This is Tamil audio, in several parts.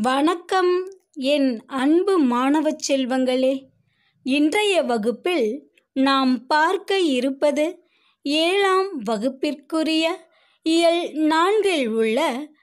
வணக்கம் என் அன்பு மாணவச் செல்வங்களே இன்றைய வகுப்பில் நாம் பார்க்க இருப்பது ஏழாம் வகுப்பிற்குரிய இயல் நான்கில் உள்ள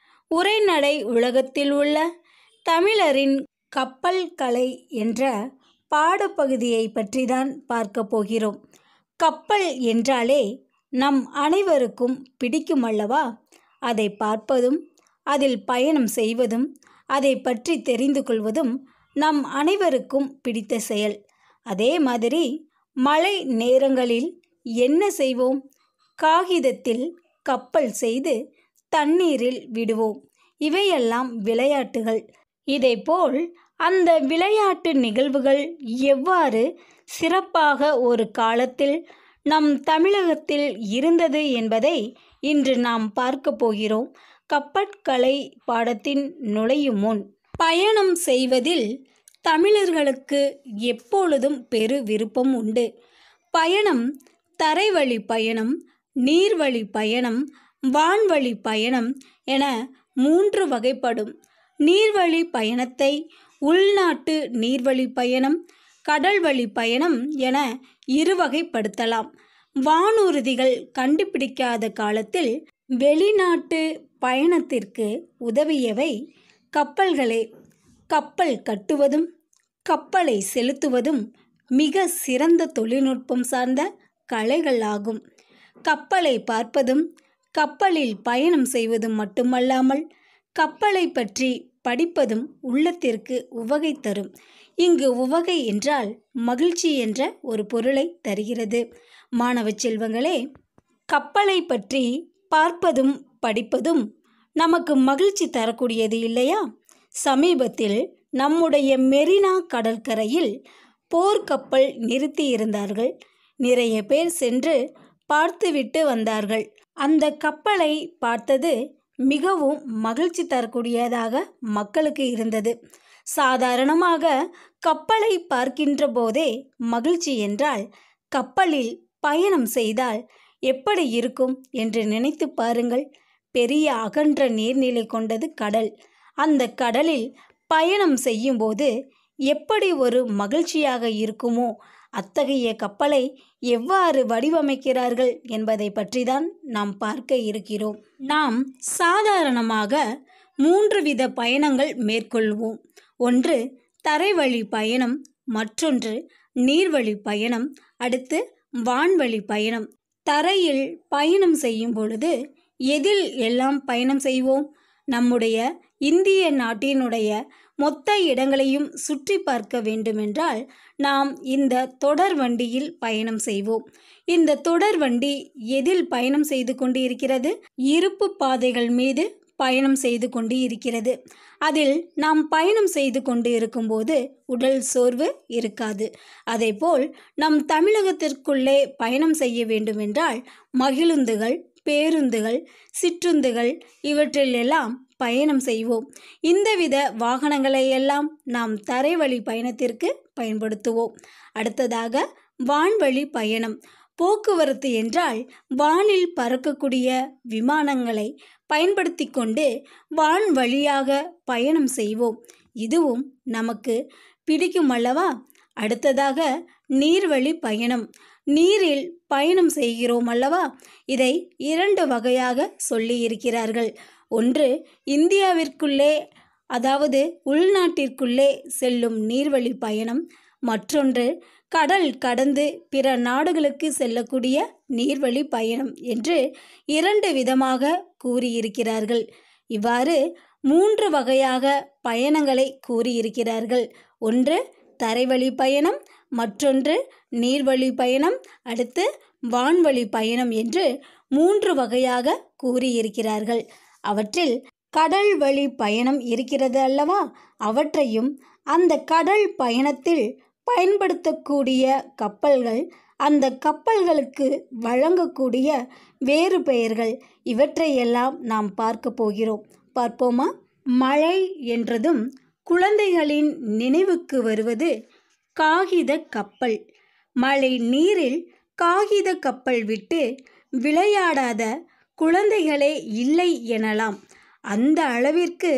உரைநடை உலகத்தில் உள்ள தமிழரின் கப்பல் கலை என்ற பாடப்பகுதியை பற்றி தான் பார்க்க போகிறோம் கப்பல் என்றாலே நம் அனைவருக்கும் பிடிக்கும் அல்லவா அதை பார்ப்பதும் அதில் பயணம் செய்வதும் அதை பற்றி தெரிந்து கொள்வதும் நம் அனைவருக்கும் பிடித்த செயல் அதே மாதிரி மழை நேரங்களில் என்ன செய்வோம் காகிதத்தில் கப்பல் செய்து தண்ணீரில் விடுவோம் இவையெல்லாம் விளையாட்டுகள் இதேபோல் அந்த விளையாட்டு நிகழ்வுகள் எவ்வாறு சிறப்பாக ஒரு காலத்தில் நம் தமிழகத்தில் இருந்தது என்பதை இன்று நாம் பார்க்க போகிறோம் கப்பற்கலை பாடத்தின் நுழையும் முன் பயணம் செய்வதில் தமிழர்களுக்கு எப்பொழுதும் பெரு விருப்பம் உண்டு பயணம் தரைவழி பயணம் நீர்வழி பயணம் வான்வழி பயணம் என மூன்று வகைப்படும் நீர்வழி பயணத்தை உள்நாட்டு நீர்வழி பயணம் கடல்வழி பயணம் என இருவகைப்படுத்தலாம் வானூர்திகள் கண்டுபிடிக்காத காலத்தில் வெளிநாட்டு பயணத்திற்கு உதவியவை கப்பல்களே கப்பல் கட்டுவதும் கப்பலை செலுத்துவதும் மிக சிறந்த தொழில்நுட்பம் சார்ந்த கலைகள் ஆகும் கப்பலை பார்ப்பதும் கப்பலில் பயணம் செய்வதும் மட்டுமல்லாமல் கப்பலை பற்றி படிப்பதும் உள்ளத்திற்கு உவகை தரும் இங்கு உவகை என்றால் மகிழ்ச்சி என்ற ஒரு பொருளை தருகிறது மாணவ செல்வங்களே கப்பலை பற்றி பார்ப்பதும் படிப்பதும் நமக்கு மகிழ்ச்சி தரக்கூடியது இல்லையா சமீபத்தில் நம்முடைய மெரினா கடற்கரையில் போர்க்கப்பல் நிறுத்தி இருந்தார்கள் நிறைய பேர் சென்று பார்த்துவிட்டு வந்தார்கள் அந்த கப்பலை பார்த்தது மிகவும் மகிழ்ச்சி தரக்கூடியதாக மக்களுக்கு இருந்தது சாதாரணமாக கப்பலை பார்க்கின்ற போதே மகிழ்ச்சி என்றால் கப்பலில் பயணம் செய்தால் எப்படி இருக்கும் என்று நினைத்து பாருங்கள் பெரிய அகன்ற நீர்நிலை கொண்டது கடல் அந்த கடலில் பயணம் செய்யும்போது எப்படி ஒரு மகிழ்ச்சியாக இருக்குமோ அத்தகைய கப்பலை எவ்வாறு வடிவமைக்கிறார்கள் என்பதை பற்றி தான் நாம் பார்க்க இருக்கிறோம் நாம் சாதாரணமாக மூன்று வித பயணங்கள் மேற்கொள்வோம் ஒன்று தரைவழி பயணம் மற்றொன்று நீர்வழி பயணம் அடுத்து வான்வழி பயணம் தரையில் பயணம் செய்யும் பொழுது எதில் எல்லாம் பயணம் செய்வோம் நம்முடைய இந்திய நாட்டினுடைய மொத்த இடங்களையும் சுற்றி பார்க்க வேண்டுமென்றால் நாம் இந்த தொடர் வண்டியில் பயணம் செய்வோம் இந்த தொடர் வண்டி எதில் பயணம் செய்து கொண்டு இருக்கிறது இருப்பு பாதைகள் மீது பயணம் செய்து கொண்டு இருக்கிறது அதில் நாம் பயணம் செய்து கொண்டு இருக்கும்போது உடல் சோர்வு இருக்காது அதேபோல் நம் தமிழகத்திற்குள்ளே பயணம் செய்ய வேண்டுமென்றால் மகிழுந்துகள் பேருந்துகள் சிற்றுந்துகள் இவற்றிலெல்லாம் பயணம் செய்வோம் இந்தவித வாகனங்களை எல்லாம் நாம் தரைவழி பயணத்திற்கு பயன்படுத்துவோம் அடுத்ததாக வான்வழி பயணம் போக்குவரத்து என்றால் வானில் பறக்கக்கூடிய விமானங்களை பயன்படுத்தி கொண்டு வான் வழியாக பயணம் செய்வோம் இதுவும் நமக்கு பிடிக்கும் அல்லவா அடுத்ததாக நீர்வழி பயணம் நீரில் பயணம் செய்கிறோம் அல்லவா இதை இரண்டு வகையாக சொல்லி இருக்கிறார்கள் ஒன்று இந்தியாவிற்குள்ளே அதாவது உள்நாட்டிற்குள்ளே செல்லும் நீர்வழி பயணம் மற்றொன்று கடல் கடந்து பிற நாடுகளுக்கு செல்லக்கூடிய நீர்வழி பயணம் என்று இரண்டு விதமாக கூறியிருக்கிறார்கள் இவ்வாறு மூன்று வகையாக பயணங்களை கூறியிருக்கிறார்கள் ஒன்று தரைவழி பயணம் மற்றொன்று நீர்வழி பயணம் அடுத்து வான்வழி பயணம் என்று மூன்று வகையாக கூறியிருக்கிறார்கள் அவற்றில் கடல் வழி பயணம் இருக்கிறது அல்லவா அவற்றையும் அந்த கடல் பயணத்தில் பயன்படுத்தக்கூடிய கப்பல்கள் அந்த கப்பல்களுக்கு வழங்கக்கூடிய வேறு பெயர்கள் இவற்றையெல்லாம் நாம் பார்க்க போகிறோம் பார்ப்போமா மழை என்றதும் குழந்தைகளின் நினைவுக்கு வருவது காகித கப்பல் மழை நீரில் காகித கப்பல் விட்டு விளையாடாத குழந்தைகளே இல்லை எனலாம் அந்த அளவிற்கு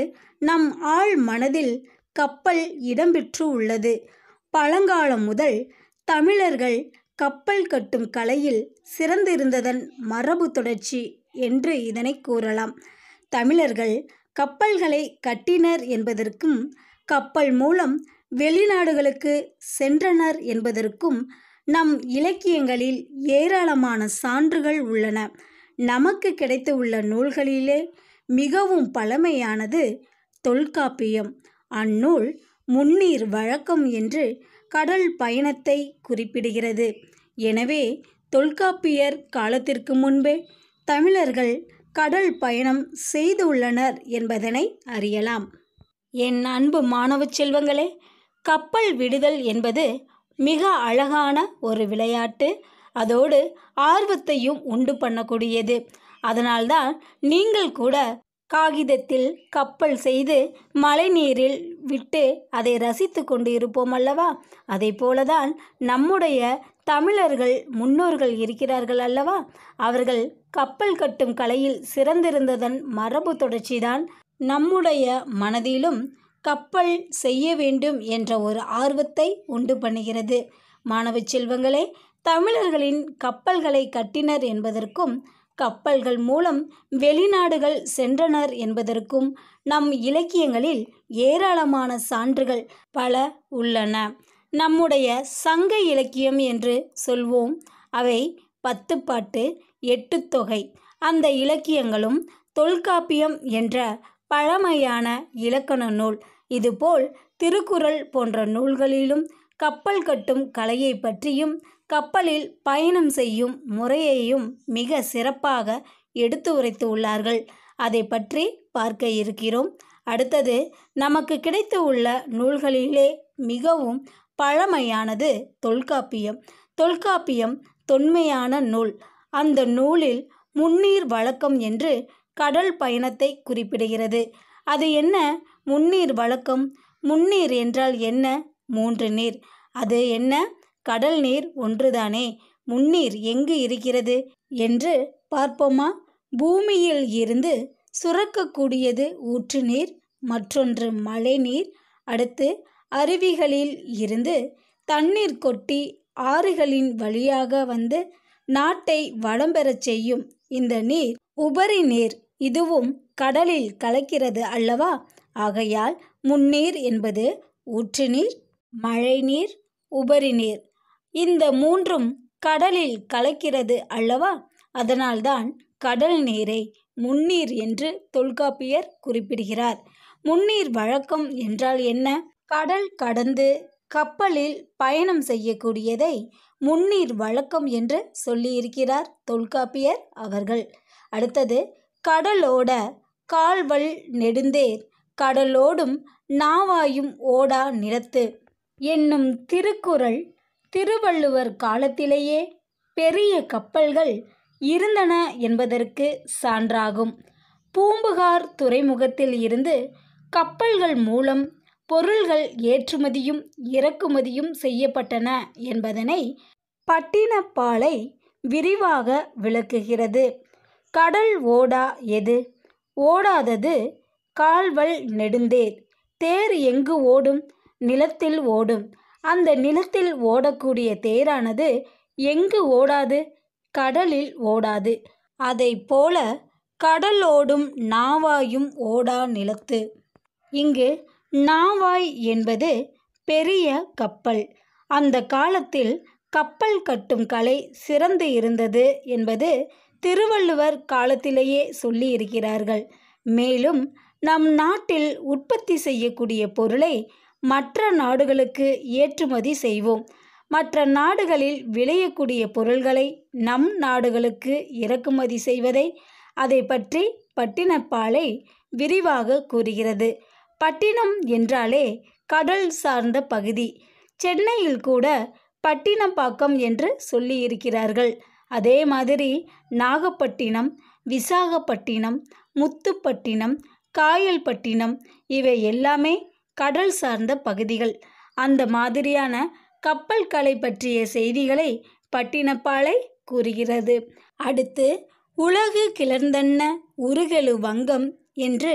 நம் ஆழ் மனதில் கப்பல் இடம்பெற்று உள்ளது பழங்காலம் முதல் தமிழர்கள் கப்பல் கட்டும் கலையில் சிறந்திருந்ததன் மரபு தொடர்ச்சி என்று இதனை கூறலாம் தமிழர்கள் கப்பல்களை கட்டினர் என்பதற்கும் கப்பல் மூலம் வெளிநாடுகளுக்கு சென்றனர் என்பதற்கும் நம் இலக்கியங்களில் ஏராளமான சான்றுகள் உள்ளன நமக்கு கிடைத்துள்ள நூல்களிலே மிகவும் பழமையானது தொல்காப்பியம் அந்நூல் முன்னீர் வழக்கம் என்று கடல் பயணத்தை குறிப்பிடுகிறது எனவே தொல்காப்பியர் காலத்திற்கு முன்பே தமிழர்கள் கடல் பயணம் செய்துள்ளனர் என்பதனை அறியலாம் என் அன்பு மாணவ செல்வங்களே கப்பல் விடுதல் என்பது மிக அழகான ஒரு விளையாட்டு அதோடு ஆர்வத்தையும் உண்டு பண்ணக்கூடியது அதனால்தான் நீங்கள் கூட காகிதத்தில் கப்பல் செய்து மழைநீரில் விட்டு அதை ரசித்து கொண்டு இருப்போம் அல்லவா அதை போலதான் நம்முடைய தமிழர்கள் முன்னோர்கள் இருக்கிறார்கள் அல்லவா அவர்கள் கப்பல் கட்டும் கலையில் சிறந்திருந்ததன் மரபு தொடர்ச்சிதான் நம்முடைய மனதிலும் கப்பல் செய்ய வேண்டும் என்ற ஒரு ஆர்வத்தை உண்டு பண்ணுகிறது மாணவ செல்வங்களே தமிழர்களின் கப்பல்களை கட்டினர் என்பதற்கும் கப்பல்கள் மூலம் வெளிநாடுகள் சென்றனர் என்பதற்கும் நம் இலக்கியங்களில் ஏராளமான சான்றுகள் பல உள்ளன நம்முடைய சங்க இலக்கியம் என்று சொல்வோம் அவை பத்துப்பாட்டு எட்டுத்தொகை அந்த இலக்கியங்களும் தொல்காப்பியம் என்ற பழமையான இலக்கண நூல் இதுபோல் திருக்குறள் போன்ற நூல்களிலும் கப்பல் கட்டும் கலையை பற்றியும் கப்பலில் பயணம் செய்யும் முறையையும் மிக சிறப்பாக எடுத்து உரைத்து உள்ளார்கள் அதை பற்றி பார்க்க இருக்கிறோம் அடுத்தது நமக்கு கிடைத்து உள்ள நூல்களிலே மிகவும் பழமையானது தொல்காப்பியம் தொல்காப்பியம் தொன்மையான நூல் அந்த நூலில் முன்னீர் வழக்கம் என்று கடல் பயணத்தை குறிப்பிடுகிறது அது என்ன முன்னீர் வழக்கம் முன்னீர் என்றால் என்ன மூன்று நீர் அது என்ன கடல் நீர் ஒன்றுதானே முன்னீர் எங்கு இருக்கிறது என்று பார்ப்போமா பூமியில் இருந்து சுரக்கக்கூடியது ஊற்று நீர் மற்றொன்று மழைநீர் அடுத்து அருவிகளில் இருந்து தண்ணீர் கொட்டி ஆறுகளின் வழியாக வந்து நாட்டை வளம் பெறச் செய்யும் இந்த நீர் உபரி நீர் இதுவும் கடலில் கலக்கிறது அல்லவா ஆகையால் முன்னீர் என்பது ஊற்று நீர் மழைநீர் உபரி நீர் இந்த மூன்றும் கடலில் கலக்கிறது அல்லவா அதனால்தான் கடல் நீரை முன்னீர் என்று தொல்காப்பியர் குறிப்பிடுகிறார் முன்னீர் வழக்கம் என்றால் என்ன கடல் கடந்து கப்பலில் பயணம் செய்யக்கூடியதை முன்னீர் வழக்கம் என்று சொல்லியிருக்கிறார் தொல்காப்பியர் அவர்கள் அடுத்தது கடலோட கால்வல் நெடுந்தேர் கடலோடும் நாவாயும் ஓடா நிலத்து என்னும் திருக்குறள் திருவள்ளுவர் காலத்திலேயே பெரிய கப்பல்கள் இருந்தன என்பதற்கு சான்றாகும் பூம்புகார் துறைமுகத்தில் இருந்து கப்பல்கள் மூலம் பொருள்கள் ஏற்றுமதியும் இறக்குமதியும் செய்யப்பட்டன என்பதனை பட்டினப்பாலை விரிவாக விளக்குகிறது கடல் ஓடா எது ஓடாதது கால்வல் நெடுந்தேர் தேர் எங்கு ஓடும் நிலத்தில் ஓடும் அந்த நிலத்தில் ஓடக்கூடிய தேரானது எங்கு ஓடாது கடலில் ஓடாது அதை போல கடலோடும் நாவாயும் ஓடா நிலத்து இங்கு நாவாய் என்பது பெரிய கப்பல் அந்த காலத்தில் கப்பல் கட்டும் கலை சிறந்து இருந்தது என்பது திருவள்ளுவர் காலத்திலேயே சொல்லி இருக்கிறார்கள் மேலும் நம் நாட்டில் உற்பத்தி செய்யக்கூடிய பொருளை மற்ற நாடுகளுக்கு ஏற்றுமதி செய்வோம் மற்ற நாடுகளில் விளையக்கூடிய பொருள்களை நம் நாடுகளுக்கு இறக்குமதி செய்வதை அதை பற்றி பட்டினப்பாலை விரிவாக கூறுகிறது பட்டினம் என்றாலே கடல் சார்ந்த பகுதி சென்னையில் கூட பட்டினப்பாக்கம் என்று சொல்லியிருக்கிறார்கள் அதே மாதிரி நாகப்பட்டினம் விசாகப்பட்டினம் முத்துப்பட்டினம் காயல்பட்டினம் இவை எல்லாமே கடல் சார்ந்த பகுதிகள் அந்த மாதிரியான கப்பல் கலை பற்றிய செய்திகளை பட்டினப்பாலை கூறுகிறது அடுத்து உலகு கிளர்ந்தன்ன உருகெழு வங்கம் என்று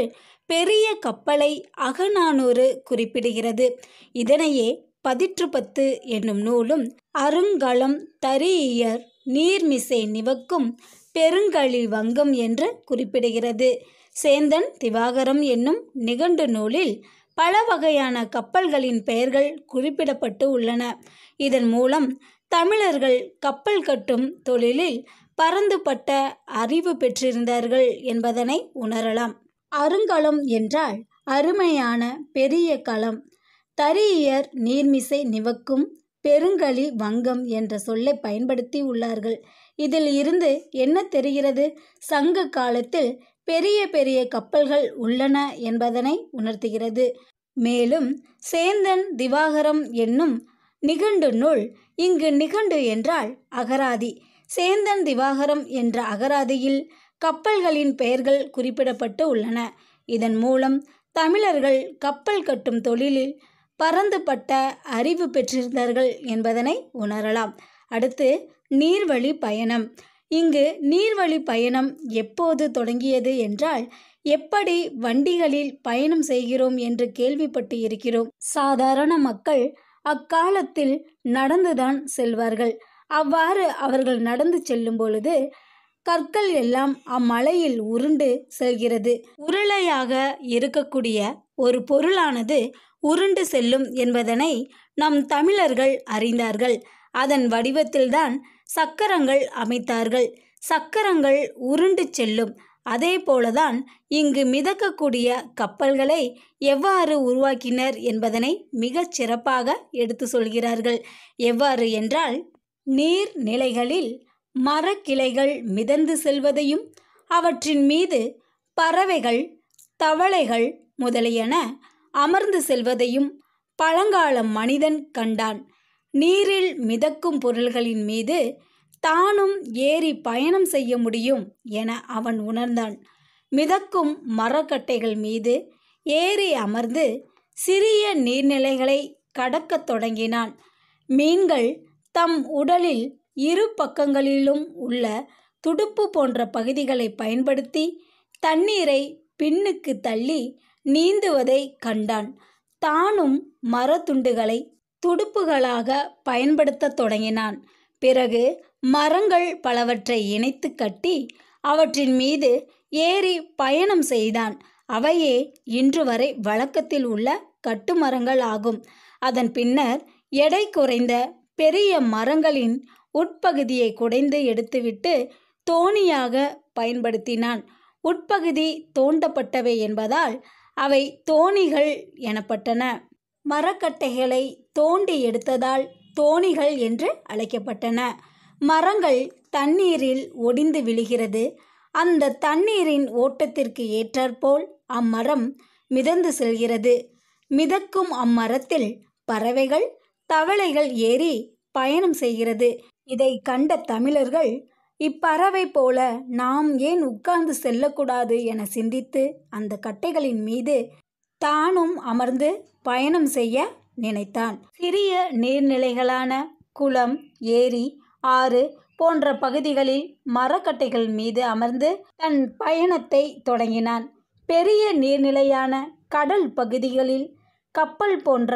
பெரிய கப்பலை அகநானூறு குறிப்பிடுகிறது இதனையே பதிற்றுப்பத்து என்னும் நூலும் அருங்கலம் தரியர் நீர்மிசை நிவக்கும் பெருங்கழி வங்கம் என்று குறிப்பிடுகிறது சேந்தன் திவாகரம் என்னும் நிகண்டு நூலில் பல வகையான கப்பல்களின் பெயர்கள் குறிப்பிடப்பட்டு உள்ளன இதன் மூலம் தமிழர்கள் கப்பல் கட்டும் தொழிலில் பரந்துபட்ட அறிவு பெற்றிருந்தார்கள் என்பதனை உணரலாம் அருங்கலம் என்றால் அருமையான பெரிய களம் தரியர் நீர்மிசை நிவக்கும் பெருங்கலி வங்கம் என்ற சொல்லை பயன்படுத்தி உள்ளார்கள் இதில் இருந்து என்ன தெரிகிறது சங்க காலத்தில் பெரிய பெரிய கப்பல்கள் உள்ளன என்பதனை உணர்த்துகிறது மேலும் சேந்தன் திவாகரம் என்னும் நிகண்டு நூல் இங்கு நிகண்டு என்றால் அகராதி சேந்தன் திவாகரம் என்ற அகராதியில் கப்பல்களின் பெயர்கள் குறிப்பிடப்பட்டு உள்ளன இதன் மூலம் தமிழர்கள் கப்பல் கட்டும் தொழிலில் பரந்துபட்ட அறிவு பெற்றிருந்தார்கள் என்பதனை உணரலாம் அடுத்து நீர்வழி பயணம் இங்கு நீர்வழி பயணம் எப்போது தொடங்கியது என்றால் எப்படி வண்டிகளில் பயணம் செய்கிறோம் என்று கேள்விப்பட்டு இருக்கிறோம் சாதாரண மக்கள் அக்காலத்தில் நடந்துதான் செல்வார்கள் அவ்வாறு அவர்கள் நடந்து செல்லும் பொழுது கற்கள் எல்லாம் அம்மலையில் உருண்டு செல்கிறது உருளையாக இருக்கக்கூடிய ஒரு பொருளானது உருண்டு செல்லும் என்பதனை நம் தமிழர்கள் அறிந்தார்கள் அதன் வடிவத்தில்தான் சக்கரங்கள் அமைத்தார்கள் சக்கரங்கள் உருண்டு செல்லும் அதே போலதான் இங்கு மிதக்கக்கூடிய கப்பல்களை எவ்வாறு உருவாக்கினர் என்பதனை மிகச் சிறப்பாக எடுத்து சொல்கிறார்கள் எவ்வாறு என்றால் நீர்நிலைகளில் மரக்கிளைகள் மிதந்து செல்வதையும் அவற்றின் மீது பறவைகள் தவளைகள் முதலியன அமர்ந்து செல்வதையும் பழங்கால மனிதன் கண்டான் நீரில் மிதக்கும் பொருள்களின் மீது தானும் ஏறி பயணம் செய்ய முடியும் என அவன் உணர்ந்தான் மிதக்கும் மரக்கட்டைகள் மீது ஏறி அமர்ந்து சிறிய நீர்நிலைகளை கடக்கத் தொடங்கினான் மீன்கள் தம் உடலில் இரு பக்கங்களிலும் உள்ள துடுப்பு போன்ற பகுதிகளை பயன்படுத்தி தண்ணீரை பின்னுக்கு தள்ளி நீந்துவதை கண்டான் தானும் மரத்துண்டுகளை துடுப்புகளாக பயன்படுத்தத் தொடங்கினான் பிறகு மரங்கள் பலவற்றை இணைத்து கட்டி அவற்றின் மீது ஏறி பயணம் செய்தான் அவையே இன்று வரை வழக்கத்தில் உள்ள கட்டுமரங்கள் ஆகும் அதன் பின்னர் எடை குறைந்த பெரிய மரங்களின் உட்பகுதியை குடைந்து எடுத்துவிட்டு தோணியாக பயன்படுத்தினான் உட்பகுதி தோண்டப்பட்டவை என்பதால் அவை தோணிகள் எனப்பட்டன மரக்கட்டைகளை தோண்டி எடுத்ததால் தோணிகள் என்று அழைக்கப்பட்டன மரங்கள் தண்ணீரில் ஒடிந்து விழுகிறது அந்த தண்ணீரின் ஓட்டத்திற்கு ஏற்றாற்போல் அம்மரம் மிதந்து செல்கிறது மிதக்கும் அம்மரத்தில் பறவைகள் தவளைகள் ஏறி பயணம் செய்கிறது இதை கண்ட தமிழர்கள் இப்பறவை போல நாம் ஏன் உட்கார்ந்து செல்லக்கூடாது என சிந்தித்து அந்த கட்டைகளின் மீது தானும் அமர்ந்து பயணம் செய்ய நினைத்தான் சிறிய நீர்நிலைகளான குளம் ஏரி ஆறு போன்ற பகுதிகளில் மரக்கட்டைகள் மீது அமர்ந்து தன் பயணத்தை தொடங்கினான் பெரிய நீர்நிலையான கடல் பகுதிகளில் கப்பல் போன்ற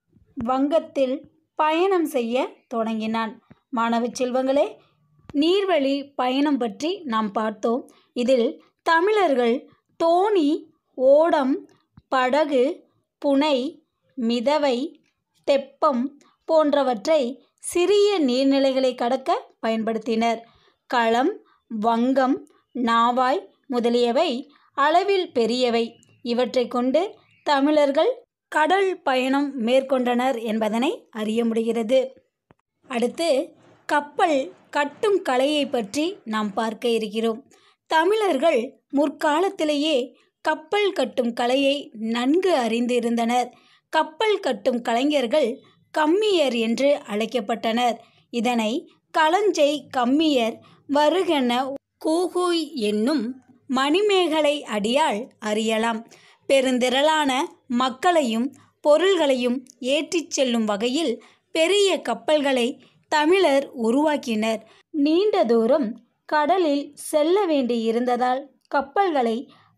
வங்கத்தில் பயணம் செய்ய தொடங்கினான் மாணவ செல்வங்களே நீர்வழி பயணம் பற்றி நாம் பார்த்தோம் இதில் தமிழர்கள் தோணி ஓடம் படகு புனை மிதவை தெப்பம் போன்றவற்றை சிறிய நீர்நிலைகளை கடக்க பயன்படுத்தினர் களம் வங்கம் நாவாய் முதலியவை அளவில் பெரியவை இவற்றை கொண்டு தமிழர்கள் கடல் பயணம் மேற்கொண்டனர் என்பதனை அறிய முடிகிறது அடுத்து கப்பல் கட்டும் கலையை பற்றி நாம் பார்க்க இருக்கிறோம் தமிழர்கள் முற்காலத்திலேயே கப்பல் கட்டும் கலையை நன்கு அறிந்திருந்தனர் கப்பல் கட்டும் கலைஞர்கள் கம்மியர் என்று அழைக்கப்பட்டனர் இதனை களஞ்சை கம்மியர் வருகென கூகூய் என்னும் மணிமேகலை அடியால் அறியலாம் பெருந்திரளான மக்களையும் பொருள்களையும் ஏற்றிச் செல்லும் வகையில் பெரிய கப்பல்களை தமிழர் உருவாக்கினர் நீண்ட தூரம் கடலில் செல்ல வேண்டியிருந்ததால் கப்பல்களை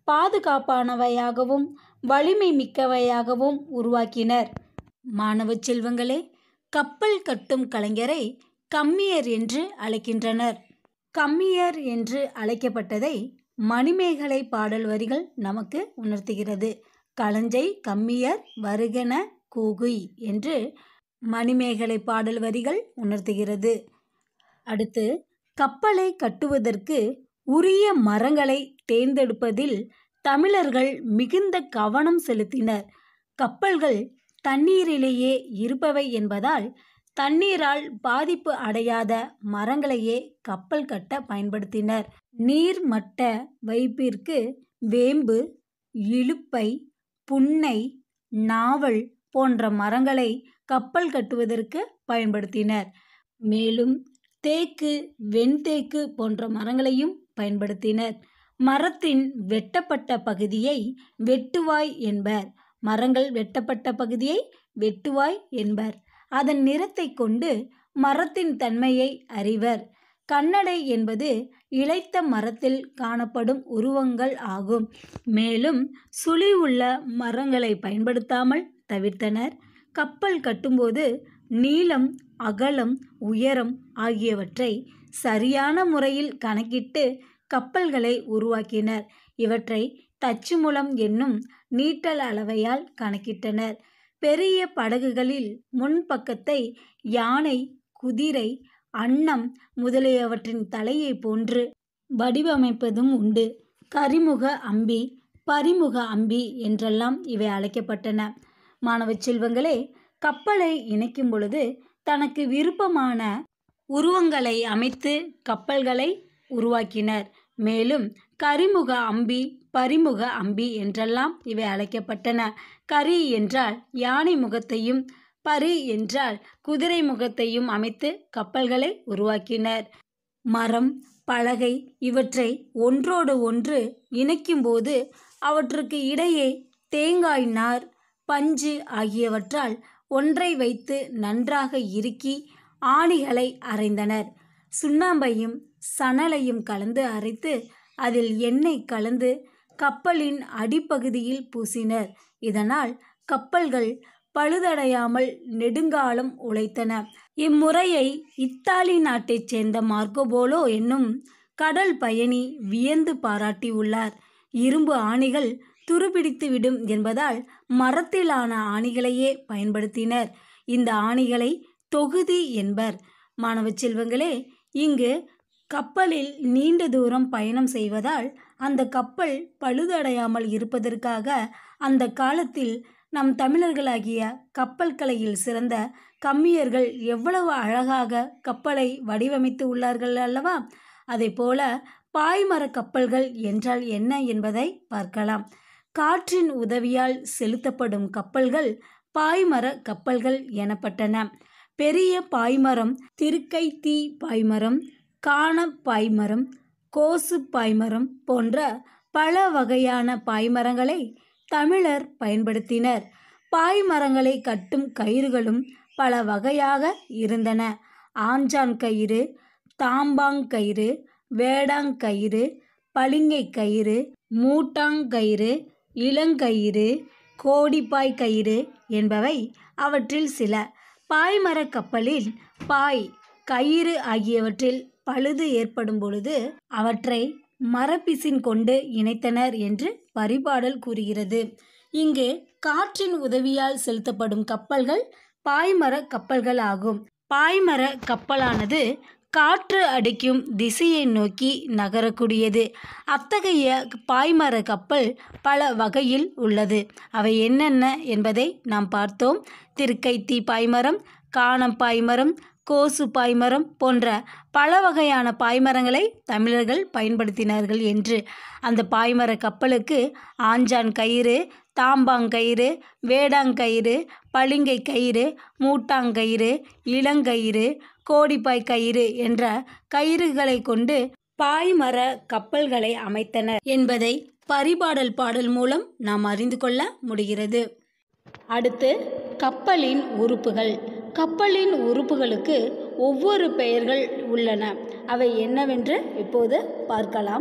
பாதுகாப்பானவையாகவும் வலிமை மிக்கவையாகவும் உருவாக்கினர் மாணவ செல்வங்களே கப்பல் கட்டும் கலைஞரை கம்மியர் என்று அழைக்கின்றனர் கம்மியர் என்று அழைக்கப்பட்டதை மணிமேகலை பாடல் வரிகள் நமக்கு உணர்த்துகிறது களஞ்சை கம்மியர் வருகன கூகுய் என்று மணிமேகலை பாடல் வரிகள் உணர்த்துகிறது அடுத்து கப்பலை கட்டுவதற்கு உரிய மரங்களை தேர்ந்தெடுப்பதில் தமிழர்கள் மிகுந்த கவனம் செலுத்தினர் கப்பல்கள் தண்ணீரிலேயே இருப்பவை என்பதால் தண்ணீரால் பாதிப்பு அடையாத மரங்களையே கப்பல் கட்ட பயன்படுத்தினர் நீர்மட்ட வைப்பிற்கு வேம்பு இலுப்பை புன்னை நாவல் போன்ற மரங்களை கப்பல் கட்டுவதற்கு பயன்படுத்தினர் மேலும் தேக்கு வெண்தேக்கு போன்ற மரங்களையும் பயன்படுத்தினர் மரத்தின் வெட்டப்பட்ட பகுதியை வெட்டுவாய் என்பர் மரங்கள் வெட்டப்பட்ட பகுதியை வெட்டுவாய் என்பர் அதன் நிறத்தை கொண்டு மரத்தின் தன்மையை அறிவர் கண்ணடை என்பது இளைத்த மரத்தில் காணப்படும் உருவங்கள் ஆகும் மேலும் சுழி உள்ள மரங்களை பயன்படுத்தாமல் தவிர்த்தனர் கப்பல் கட்டும்போது நீளம் அகலம் உயரம் ஆகியவற்றை சரியான முறையில் கணக்கிட்டு கப்பல்களை உருவாக்கினர் இவற்றை தச்சுமுலம் என்னும் நீட்டல் அளவையால் கணக்கிட்டனர் பெரிய படகுகளில் முன்பக்கத்தை யானை குதிரை அன்னம் முதலியவற்றின் தலையை போன்று வடிவமைப்பதும் உண்டு கரிமுக அம்பி பரிமுக அம்பி என்றெல்லாம் இவை அழைக்கப்பட்டன மாணவ செல்வங்களே கப்பலை இணைக்கும் பொழுது தனக்கு விருப்பமான உருவங்களை அமைத்து கப்பல்களை உருவாக்கினர் மேலும் கரிமுக அம்பி பரிமுக அம்பி என்றெல்லாம் இவை அழைக்கப்பட்டன கரி என்றால் யானை முகத்தையும் பரி என்றால் குதிரை முகத்தையும் அமைத்து கப்பல்களை உருவாக்கினர் மரம் பலகை இவற்றை ஒன்றோடு ஒன்று இணைக்கும்போது அவற்றுக்கு இடையே தேங்காய் நார் பஞ்சு ஆகியவற்றால் ஒன்றை வைத்து நன்றாக இறுக்கி ஆணிகளை அரைந்தனர் சுண்ணாம்பையும் சணலையும் கலந்து அரைத்து அதில் எண்ணெய் கலந்து கப்பலின் அடிப்பகுதியில் பூசினர் இதனால் கப்பல்கள் பழுதடையாமல் நெடுங்காலம் உழைத்தன இம்முறையை இத்தாலி நாட்டைச் சேர்ந்த மார்க்கோபோலோ என்னும் கடல் பயணி வியந்து பாராட்டியுள்ளார் இரும்பு ஆணிகள் துருபிடித்து விடும் என்பதால் மரத்திலான ஆணிகளையே பயன்படுத்தினர் இந்த ஆணிகளை தொகுதி என்பர் மாணவ செல்வங்களே இங்கு கப்பலில் நீண்ட தூரம் பயணம் செய்வதால் அந்த கப்பல் பழுதடையாமல் இருப்பதற்காக அந்த காலத்தில் நம் தமிழர்களாகிய கப்பல் கலையில் சிறந்த கம்மியர்கள் எவ்வளவு அழகாக கப்பலை வடிவமைத்து உள்ளார்கள் அல்லவா போல பாய்மர கப்பல்கள் என்றால் என்ன என்பதை பார்க்கலாம் காற்றின் உதவியால் செலுத்தப்படும் கப்பல்கள் பாய்மர கப்பல்கள் எனப்பட்டன பெரிய பாய்மரம் திருக்கைத்தீ பாய்மரம் காண பாய்மரம் கோசு பாய்மரம் போன்ற பல வகையான பாய்மரங்களை தமிழர் பயன்படுத்தினர் பாய்மரங்களை கட்டும் கயிறுகளும் பல வகையாக இருந்தன ஆஞ்சான் கயிறு தாம்பாங்கயிறு வேடாங்கயிறு பளிங்கை கயிறு மூட்டாங்கயிறு இளங்கயிறு கோடிப்பாய் கயிறு என்பவை அவற்றில் சில பாய்மர கப்பலில் பாய் கயிறு ஆகியவற்றில் பழுது ஏற்படும் பொழுது அவற்றை மரப்பிசின் கொண்டு இணைத்தனர் என்று பரிபாடல் கூறுகிறது இங்கு காற்றின் உதவியால் செலுத்தப்படும் கப்பல்கள் பாய்மர கப்பல்கள் ஆகும் பாய்மர கப்பலானது காற்று அடிக்கும் திசையை நோக்கி நகரக்கூடியது அத்தகைய பாய்மர கப்பல் பல வகையில் உள்ளது அவை என்னென்ன என்பதை நாம் பார்த்தோம் திருக்கைத்தீ பாய்மரம் காணம் பாய்மரம் கோசு பாய்மரம் போன்ற பல வகையான பாய்மரங்களை தமிழர்கள் பயன்படுத்தினார்கள் என்று அந்த பாய்மர கப்பலுக்கு ஆஞ்சான் கயிறு தாம்பாங்கயிறு வேடாங்கயிறு பளிங்கை கயிறு மூட்டாங்கயிறு இளங்கயிறு கோடிப்பாய் கயிறு என்ற கயிறுகளை கொண்டு பாய்மர கப்பல்களை அமைத்தனர் என்பதை பரிபாடல் பாடல் மூலம் நாம் அறிந்து கொள்ள முடிகிறது அடுத்து கப்பலின் உறுப்புகள் கப்பலின் உறுப்புகளுக்கு ஒவ்வொரு பெயர்கள் உள்ளன அவை என்னவென்று இப்போது பார்க்கலாம்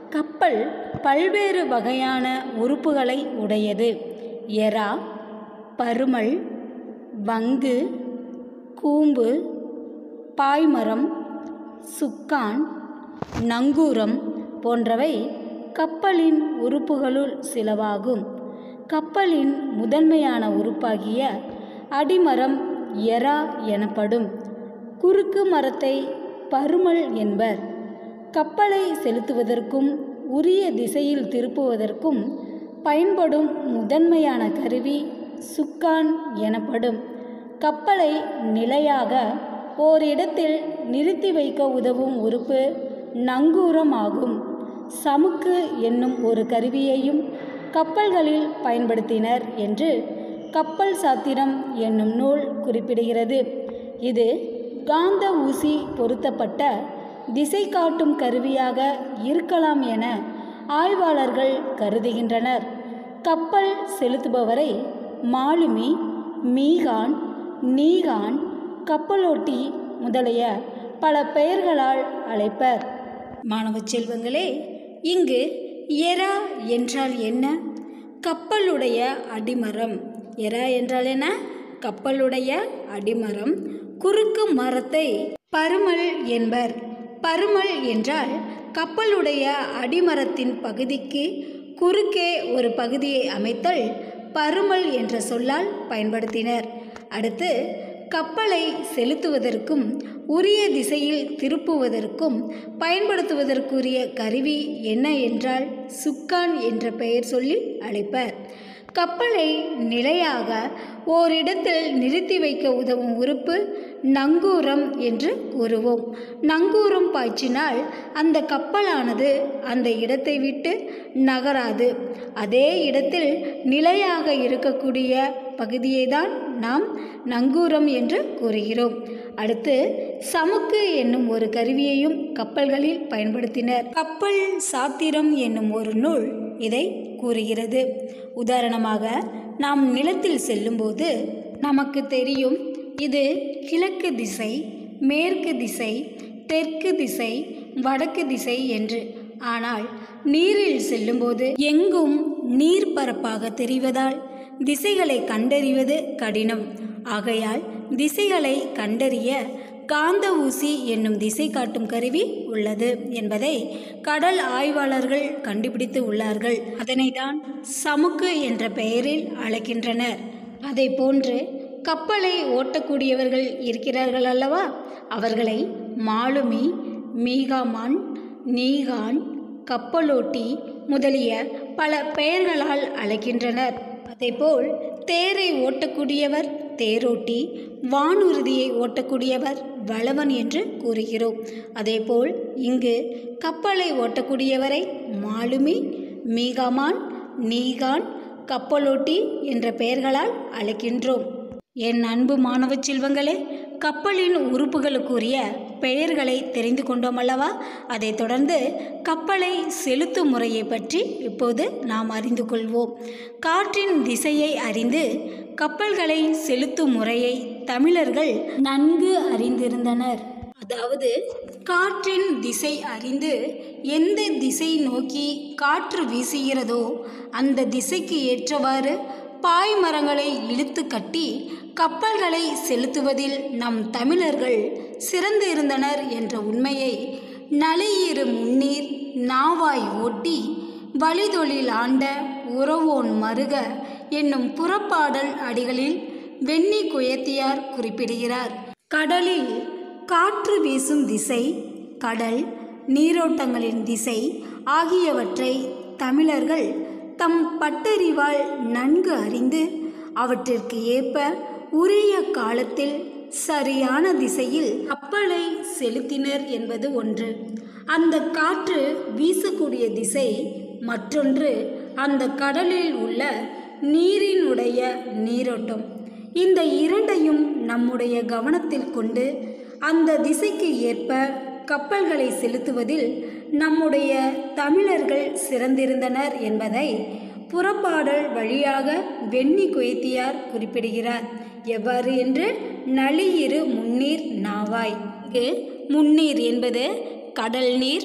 கப்பல் பல்வேறு வகையான உறுப்புகளை உடையது எறா பருமல் வங்கு கூம்பு பாய்மரம் சுக்கான் நங்கூரம் போன்றவை கப்பலின் உறுப்புகளுள் சிலவாகும் கப்பலின் முதன்மையான உறுப்பாகிய அடிமரம் எறா எனப்படும் குறுக்கு மரத்தை பருமல் என்பர் கப்பலை செலுத்துவதற்கும் உரிய திசையில் திருப்புவதற்கும் பயன்படும் முதன்மையான கருவி சுக்கான் எனப்படும் கப்பலை நிலையாக ஓரிடத்தில் நிறுத்தி வைக்க உதவும் உறுப்பு நங்கூரம் ஆகும் சமுக்கு என்னும் ஒரு கருவியையும் கப்பல்களில் பயன்படுத்தினர் என்று கப்பல் சாத்திரம் என்னும் நூல் குறிப்பிடுகிறது இது காந்த ஊசி பொருத்தப்பட்ட திசை காட்டும் கருவியாக இருக்கலாம் என ஆய்வாளர்கள் கருதுகின்றனர் கப்பல் செலுத்துபவரை மாலுமி மீகான் நீகான் கப்பலோட்டி முதலிய பல பெயர்களால் அழைப்பர் மாணவ செல்வங்களே இங்கு எரா என்றால் என்ன கப்பலுடைய அடிமரம் எரா என்றால் என்ன கப்பலுடைய அடிமரம் குறுக்கு மரத்தை பருமல் என்பர் பருமல் என்றால் கப்பலுடைய அடிமரத்தின் பகுதிக்கு குறுக்கே ஒரு பகுதியை அமைத்தல் பருமல் என்ற சொல்லால் பயன்படுத்தினர் அடுத்து கப்பலை செலுத்துவதற்கும் உரிய திசையில் திருப்புவதற்கும் பயன்படுத்துவதற்குரிய கருவி என்ன என்றால் சுக்கான் என்ற பெயர் சொல்லி அழைப்பர் கப்பலை நிலையாக ஓரிடத்தில் நிறுத்தி வைக்க உதவும் உறுப்பு நங்கூரம் என்று கூறுவோம் நங்கூரம் பாய்ச்சினால் அந்த கப்பலானது அந்த இடத்தை விட்டு நகராது அதே இடத்தில் நிலையாக இருக்கக்கூடிய பகுதியை தான் நாம் நங்கூரம் என்று கூறுகிறோம் அடுத்து சமுக்கு என்னும் ஒரு கருவியையும் கப்பல்களில் பயன்படுத்தினர் கப்பல் சாத்திரம் என்னும் ஒரு நூல் இதை கூறுகிறது உதாரணமாக நாம் நிலத்தில் செல்லும்போது நமக்கு தெரியும் இது கிழக்கு திசை மேற்கு திசை தெற்கு திசை வடக்கு திசை என்று ஆனால் நீரில் செல்லும்போது எங்கும் நீர்ப்பரப்பாக தெரிவதால் திசைகளை கண்டறிவது கடினம் ஆகையால் திசைகளை கண்டறிய காந்த ஊசி என்னும் திசை காட்டும் கருவி உள்ளது என்பதை கடல் ஆய்வாளர்கள் கண்டுபிடித்து உள்ளார்கள் அதனை தான் சமுக்கு என்ற பெயரில் அழைக்கின்றனர் அதை போன்று கப்பலை ஓட்டக்கூடியவர்கள் இருக்கிறார்கள் அல்லவா அவர்களை மாலுமி மீகாமான் நீகான் கப்பலோட்டி முதலிய பல பெயர்களால் அழைக்கின்றனர் அதேபோல் தேரை ஓட்டக்கூடியவர் தேரோட்டி வானூர்தியை ஓட்டக்கூடியவர் வளவன் என்று கூறுகிறோம் அதேபோல் இங்கு கப்பலை ஓட்டக்கூடியவரை மாலுமி மீகாமான் நீகான் கப்பலோட்டி என்ற பெயர்களால் அழைக்கின்றோம் என் அன்பு மாணவ செல்வங்களே கப்பலின் உறுப்புகளுக்குரிய பெயர்களை தெரிந்து கொண்டோம் அல்லவா அதைத் தொடர்ந்து கப்பலை செலுத்தும் முறையை பற்றி இப்போது நாம் அறிந்து கொள்வோம் காற்றின் திசையை அறிந்து கப்பல்களை செலுத்தும் முறையை தமிழர்கள் நன்கு அறிந்திருந்தனர் அதாவது காற்றின் திசை அறிந்து எந்த திசை நோக்கி காற்று வீசுகிறதோ அந்த திசைக்கு ஏற்றவாறு பாய்மரங்களை இழுத்து கட்டி கப்பல்களை செலுத்துவதில் நம் தமிழர்கள் சிறந்து இருந்தனர் என்ற உண்மையை நலியிரு முன்னீர் நாவாய் ஓட்டி வழிதொழில் ஆண்ட உறவோன் மருக என்னும் புறப்பாடல் அடிகளில் வெண்ணி குயத்தியார் குறிப்பிடுகிறார் கடலில் காற்று வீசும் திசை கடல் நீரோட்டங்களின் திசை ஆகியவற்றை தமிழர்கள் தம் பட்டறிவால் நன்கு அறிந்து அவற்றிற்கு ஏற்ப உரிய காலத்தில் சரியான திசையில் கப்பலை செலுத்தினர் என்பது ஒன்று அந்த காற்று வீசக்கூடிய திசை மற்றொன்று அந்த கடலில் உள்ள நீரினுடைய நீரோட்டம் இந்த இரண்டையும் நம்முடைய கவனத்தில் கொண்டு அந்த திசைக்கு ஏற்ப கப்பல்களை செலுத்துவதில் நம்முடைய தமிழர்கள் சிறந்திருந்தனர் என்பதை புறப்பாடல் வழியாக வெண்ணி குயத்தியார் குறிப்பிடுகிறார் எவ்வாறு என்று நளியிரு முன்னீர் நாவாய் இங்கு முன்னீர் என்பது கடல் நீர்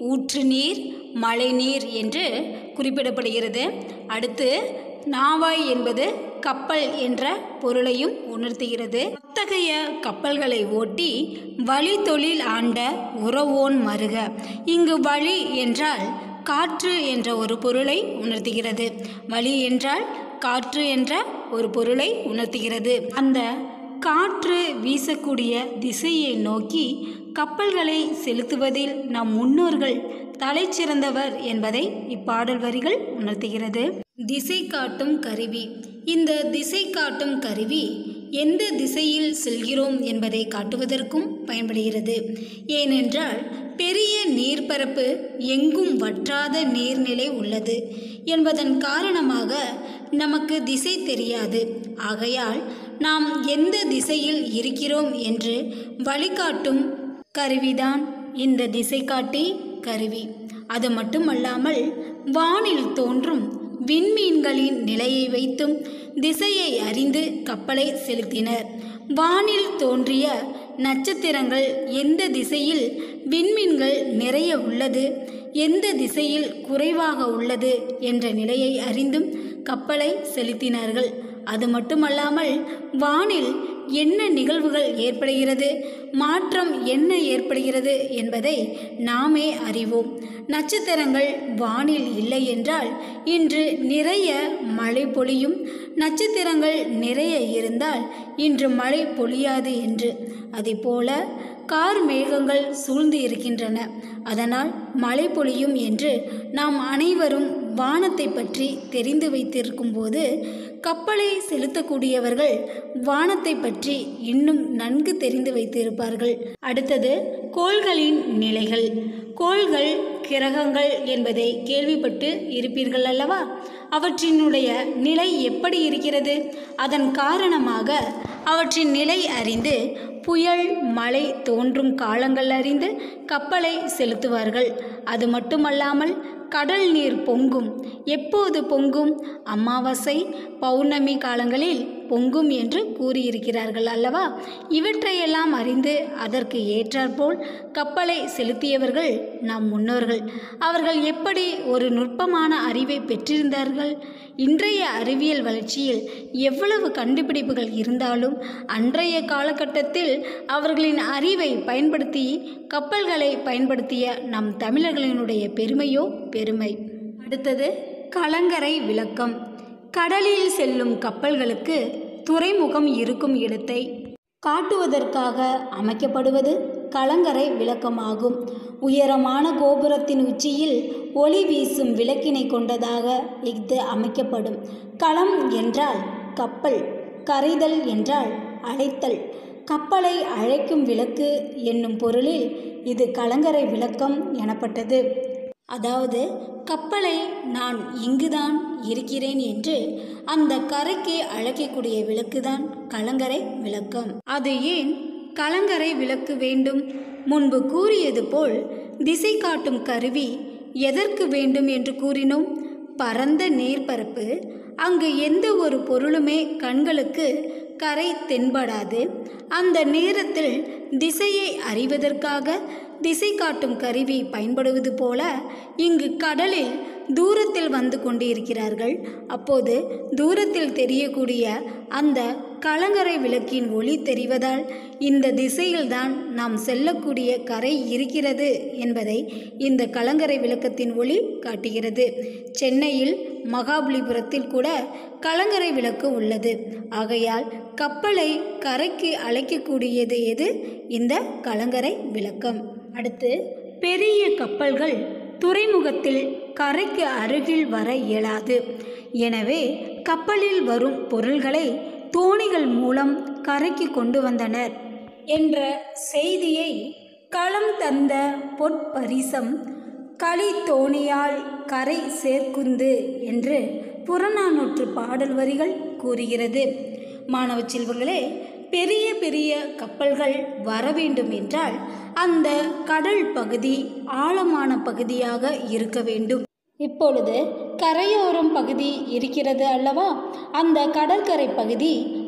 ஊற்று நீர் மழைநீர் என்று குறிப்பிடப்படுகிறது அடுத்து நாவாய் என்பது கப்பல் என்ற பொருளையும் உணர்த்துகிறது அத்தகைய கப்பல்களை ஓட்டி வழி தொழில் ஆண்ட உறவோன் மருக இங்கு வழி என்றால் காற்று என்ற ஒரு பொருளை உணர்த்துகிறது வழி என்றால் காற்று என்ற ஒரு பொருளை உணர்த்துகிறது அந்த காற்று வீசக்கூடிய திசையை நோக்கி கப்பல்களை செலுத்துவதில் நம் முன்னோர்கள் தலை சிறந்தவர் என்பதை இப்பாடல் வரிகள் உணர்த்துகிறது திசை காட்டும் கருவி இந்த திசை காட்டும் கருவி எந்த திசையில் செல்கிறோம் என்பதை காட்டுவதற்கும் பயன்படுகிறது ஏனென்றால் பெரிய நீர்ப்பரப்பு எங்கும் வற்றாத நீர்நிலை உள்ளது என்பதன் காரணமாக நமக்கு திசை தெரியாது ஆகையால் நாம் எந்த திசையில் இருக்கிறோம் என்று வழிகாட்டும் கருவிதான் இந்த திசை காட்டி கருவி அது மட்டுமல்லாமல் வானில் தோன்றும் விண்மீன்களின் நிலையை வைத்தும் திசையை அறிந்து கப்பலை செலுத்தினர் வானில் தோன்றிய நட்சத்திரங்கள் எந்த திசையில் விண்மீன்கள் நிறைய உள்ளது எந்த திசையில் குறைவாக உள்ளது என்ற நிலையை அறிந்தும் கப்பலை செலுத்தினார்கள் அது மட்டுமல்லாமல் வானில் என்ன நிகழ்வுகள் ஏற்படுகிறது மாற்றம் என்ன ஏற்படுகிறது என்பதை நாமே அறிவோம் நட்சத்திரங்கள் வானில் இல்லை என்றால் இன்று நிறைய மழை பொழியும் நட்சத்திரங்கள் நிறைய இருந்தால் இன்று மழை பொழியாது என்று அதேபோல கார் மேகங்கள் சூழ்ந்து இருக்கின்றன அதனால் மழை பொழியும் என்று நாம் அனைவரும் வானத்தை பற்றி தெரிந்து வைத்திருக்கும் போது கப்பலை செலுத்தக்கூடியவர்கள் வானத்தை பற்றி இன்னும் நன்கு தெரிந்து வைத்திருப்பார்கள் அடுத்தது கோள்களின் நிலைகள் கோள்கள் கிரகங்கள் என்பதை கேள்விப்பட்டு இருப்பீர்கள் அல்லவா அவற்றினுடைய நிலை எப்படி இருக்கிறது அதன் காரணமாக அவற்றின் நிலை அறிந்து புயல் மழை தோன்றும் காலங்கள் அறிந்து கப்பலை செலுத்துவார்கள் அது மட்டுமல்லாமல் கடல் நீர் பொங்கும் எப்போது பொங்கும் அமாவாசை பௌர்ணமி காலங்களில் பொங்கும் என்று கூறியிருக்கிறார்கள் அல்லவா இவற்றையெல்லாம் அறிந்து அதற்கு ஏற்றாற்போல் கப்பலை செலுத்தியவர்கள் நம் முன்னோர்கள் அவர்கள் எப்படி ஒரு நுட்பமான அறிவை பெற்றிருந்தார்கள் இன்றைய அறிவியல் வளர்ச்சியில் எவ்வளவு கண்டுபிடிப்புகள் இருந்தாலும் அன்றைய காலகட்டத்தில் அவர்களின் அறிவை பயன்படுத்தி கப்பல்களை பயன்படுத்திய நம் தமிழர்களினுடைய பெருமையோ பெருமை அடுத்தது கலங்கரை விளக்கம் கடலில் செல்லும் கப்பல்களுக்கு துறைமுகம் இருக்கும் இடத்தை காட்டுவதற்காக அமைக்கப்படுவது கலங்கரை விளக்கமாகும் உயரமான கோபுரத்தின் உச்சியில் ஒளி வீசும் விளக்கினை கொண்டதாக இது அமைக்கப்படும் களம் என்றால் கப்பல் கரைதல் என்றால் அழைத்தல் கப்பலை அழைக்கும் விளக்கு என்னும் பொருளில் இது கலங்கரை விளக்கம் எனப்பட்டது அதாவது கப்பலை நான் இங்குதான் இருக்கிறேன் என்று அந்த கரைக்கு அழைக்கக்கூடிய விளக்குதான் கலங்கரை விளக்கம் அது ஏன் கலங்கரை விளக்கு வேண்டும் முன்பு கூறியது போல் திசை காட்டும் கருவி எதற்கு வேண்டும் என்று கூறினோம் பரந்த நீர்ப்பரப்பு அங்கு எந்த ஒரு பொருளுமே கண்களுக்கு கரை தென்படாது அந்த நேரத்தில் திசையை அறிவதற்காக திசை காட்டும் கருவி பயன்படுவது போல இங்கு கடலில் தூரத்தில் வந்து கொண்டிருக்கிறார்கள் அப்போது தூரத்தில் தெரியக்கூடிய அந்த கலங்கரை விளக்கின் ஒளி தெரிவதால் இந்த திசையில்தான் நாம் செல்லக்கூடிய கரை இருக்கிறது என்பதை இந்த கலங்கரை விளக்கத்தின் ஒளி காட்டுகிறது சென்னையில் மகாபலிபுரத்தில் கூட கலங்கரை விளக்கு உள்ளது ஆகையால் கப்பலை கரைக்கு அழைக்கக்கூடியது எது இந்த கலங்கரை விளக்கம் அடுத்து பெரிய கப்பல்கள் துறைமுகத்தில் கரைக்கு அருகில் வர இயலாது எனவே கப்பலில் வரும் பொருள்களை தோணிகள் மூலம் கரைக்கு கொண்டு வந்தனர் என்ற செய்தியை களம் தந்த பொற்பரிசம் களி தோணியால் கரை சேர்க்குந்து என்று புறநானூற்று பாடல் வரிகள் கூறுகிறது மாணவ செல்வங்களே பெரிய பெரிய கப்பல்கள் வர வேண்டும் என்றால் அந்த கடல் பகுதி ஆழமான பகுதியாக இருக்க வேண்டும் இப்பொழுது கரையோரம் பகுதி இருக்கிறது அல்லவா அந்த கடற்கரை பகுதி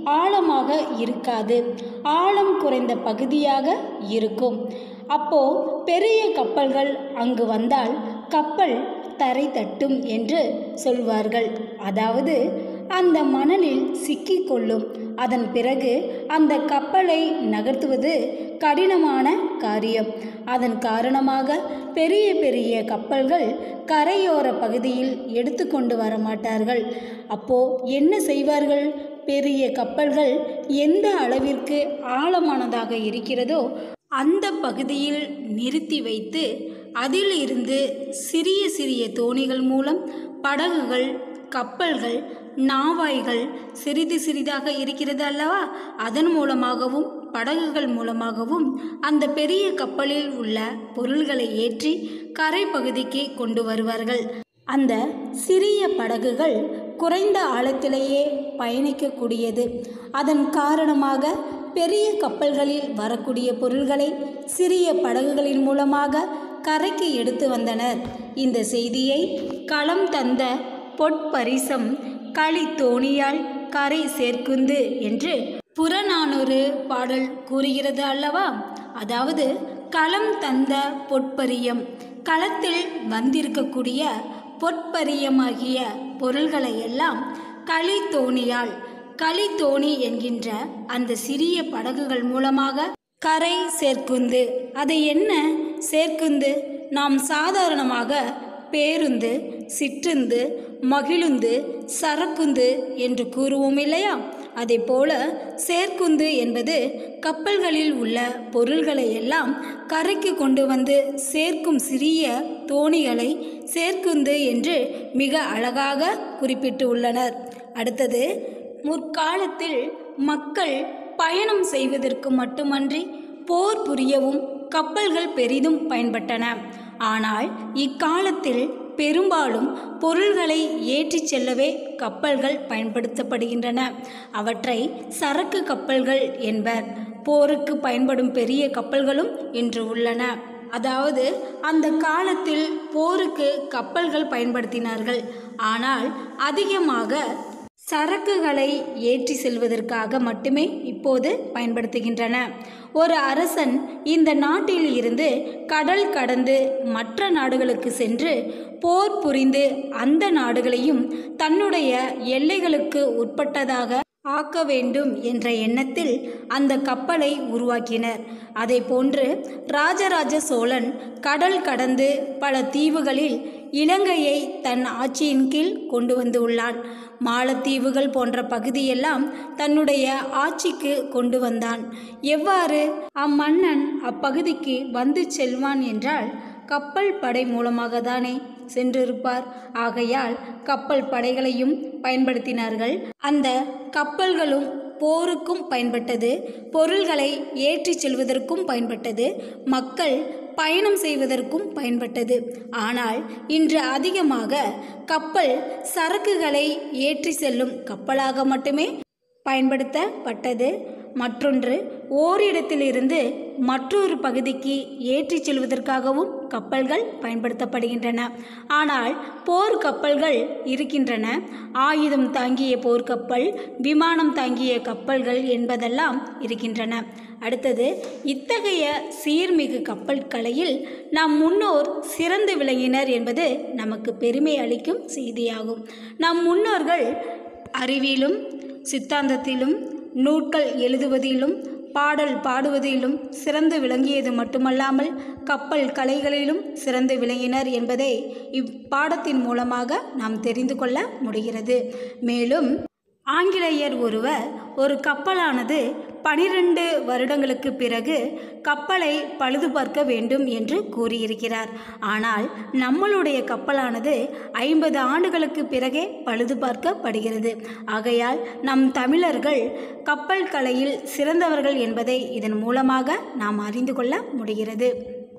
ஆழமாக இருக்காது ஆழம் குறைந்த பகுதியாக இருக்கும் அப்போ பெரிய கப்பல்கள் அங்கு வந்தால் கப்பல் தரை தட்டும் என்று சொல்வார்கள் அதாவது அந்த மணலில் சிக்கிக்கொள்ளும் அதன் பிறகு அந்த கப்பலை நகர்த்துவது கடினமான காரியம் அதன் காரணமாக பெரிய பெரிய கப்பல்கள் கரையோர பகுதியில் எடுத்துக்கொண்டு வர மாட்டார்கள் அப்போ என்ன செய்வார்கள் பெரிய கப்பல்கள் எந்த அளவிற்கு ஆழமானதாக இருக்கிறதோ அந்த பகுதியில் நிறுத்தி வைத்து அதில் இருந்து சிறிய சிறிய தோணிகள் மூலம் படகுகள் கப்பல்கள் நாவாய்கள் சிறிது சிறிதாக இருக்கிறது அல்லவா அதன் மூலமாகவும் படகுகள் மூலமாகவும் அந்த பெரிய கப்பலில் உள்ள பொருள்களை ஏற்றி கரை பகுதிக்கு கொண்டு வருவார்கள் அந்த சிறிய படகுகள் குறைந்த ஆழத்திலேயே பயணிக்கக்கூடியது அதன் காரணமாக பெரிய கப்பல்களில் வரக்கூடிய பொருள்களை சிறிய படகுகளின் மூலமாக கரைக்கு எடுத்து வந்தனர் இந்த செய்தியை களம் தந்த பொற்பரிசம் களி தோணியால் கரை சேர்க்குந்து என்று புறநானூறு பாடல் கூறுகிறது அல்லவா அதாவது களம் தந்த பொற்பரியம் களத்தில் வந்திருக்கக்கூடிய பொற்பரியமாகிய பொருள்களை எல்லாம் களி தோணியால் களி தோணி என்கின்ற அந்த சிறிய படகுகள் மூலமாக கரை சேர்க்குந்து அதை என்ன சேர்க்குந்து நாம் சாதாரணமாக பேருந்து சிற்றுந்து மகிழுந்து சரக்குந்து என்று கூறுவோம் இல்லையா அதே போல சேர்க்குந்து என்பது கப்பல்களில் உள்ள பொருள்களை எல்லாம் கரைக்கு கொண்டு வந்து சேர்க்கும் சிறிய தோணிகளை சேர்க்குந்து என்று மிக அழகாக குறிப்பிட்டு உள்ளனர் அடுத்தது முற்காலத்தில் மக்கள் பயணம் செய்வதற்கு மட்டுமன்றி போர் புரியவும் கப்பல்கள் பெரிதும் பயன்பட்டன ஆனால் இக்காலத்தில் பெரும்பாலும் பொருள்களை ஏற்றிச் செல்லவே கப்பல்கள் பயன்படுத்தப்படுகின்றன அவற்றை சரக்கு கப்பல்கள் என்பர் போருக்கு பயன்படும் பெரிய கப்பல்களும் இன்று உள்ளன அதாவது அந்த காலத்தில் போருக்கு கப்பல்கள் பயன்படுத்தினார்கள் ஆனால் அதிகமாக சரக்குகளை ஏற்றி செல்வதற்காக மட்டுமே இப்போது பயன்படுத்துகின்றன ஒரு அரசன் இந்த நாட்டில் இருந்து கடல் கடந்து மற்ற நாடுகளுக்கு சென்று போர் புரிந்து அந்த நாடுகளையும் தன்னுடைய எல்லைகளுக்கு உட்பட்டதாக ஆக்க வேண்டும் என்ற எண்ணத்தில் அந்த கப்பலை உருவாக்கினர் அதை போன்று ராஜராஜ சோழன் கடல் கடந்து பல தீவுகளில் இலங்கையை தன் ஆட்சியின் கீழ் கொண்டு வந்து உள்ளான் மாலத்தீவுகள் போன்ற பகுதியெல்லாம் தன்னுடைய ஆட்சிக்கு கொண்டு வந்தான் எவ்வாறு அம்மன்னன் அப்பகுதிக்கு வந்து செல்வான் என்றால் கப்பல் படை மூலமாக தானே சென்றிருப்பார் ஆகையால் கப்பல் படைகளையும் பயன்படுத்தினார்கள் அந்த கப்பல்களும் போருக்கும் பயன்பட்டது பொருள்களை ஏற்றிச் செல்வதற்கும் பயன்பட்டது மக்கள் பயணம் செய்வதற்கும் பயன்பட்டது ஆனால் இன்று அதிகமாக கப்பல் சரக்குகளை ஏற்றி செல்லும் கப்பலாக மட்டுமே பயன்படுத்தப்பட்டது மற்றொன்று ஓரிடத்திலிருந்து மற்றொரு பகுதிக்கு ஏற்றிச் செல்வதற்காகவும் கப்பல்கள் பயன்படுத்தப்படுகின்றன ஆனால் போர் கப்பல்கள் இருக்கின்றன ஆயுதம் தாங்கிய போர்க்கப்பல் விமானம் தாங்கிய கப்பல்கள் என்பதெல்லாம் இருக்கின்றன அடுத்தது இத்தகைய சீர்மிகு கப்பல் கலையில் நம் முன்னோர் சிறந்து விளங்கினர் என்பது நமக்கு பெருமை அளிக்கும் செய்தியாகும் நம் முன்னோர்கள் அறிவிலும் சித்தாந்தத்திலும் நூட்கள் எழுதுவதிலும் பாடல் பாடுவதிலும் சிறந்து விளங்கியது மட்டுமல்லாமல் கப்பல் கலைகளிலும் சிறந்து விளங்கினர் என்பதை இப்பாடத்தின் மூலமாக நாம் தெரிந்து கொள்ள முடிகிறது மேலும் ஆங்கிலேயர் ஒருவர் ஒரு கப்பலானது பனிரெண்டு வருடங்களுக்கு பிறகு கப்பலை பழுது பார்க்க வேண்டும் என்று கூறியிருக்கிறார் ஆனால் நம்மளுடைய கப்பலானது ஐம்பது ஆண்டுகளுக்கு பிறகே பழுது பார்க்கப்படுகிறது ஆகையால் நம் தமிழர்கள் கப்பல் கலையில் சிறந்தவர்கள் என்பதை இதன் மூலமாக நாம் அறிந்து கொள்ள முடிகிறது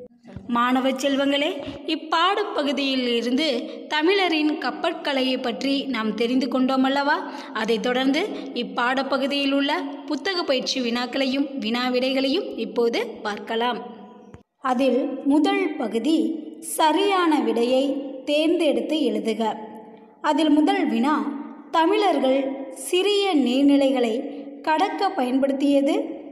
மாணவ செல்வங்களே இப்பாடப்பகுதியில் இருந்து தமிழரின் கப்பற்கலையை பற்றி நாம் தெரிந்து கொண்டோம் அல்லவா அதைத் தொடர்ந்து இப்பாடப்பகுதியில் உள்ள புத்தக பயிற்சி வினாக்களையும் வினா விடைகளையும் இப்போது பார்க்கலாம் அதில் முதல் பகுதி சரியான விடையை தேர்ந்தெடுத்து எழுதுக அதில் முதல் வினா தமிழர்கள் சிறிய நீர்நிலைகளை கடக்க பயன்படுத்தியது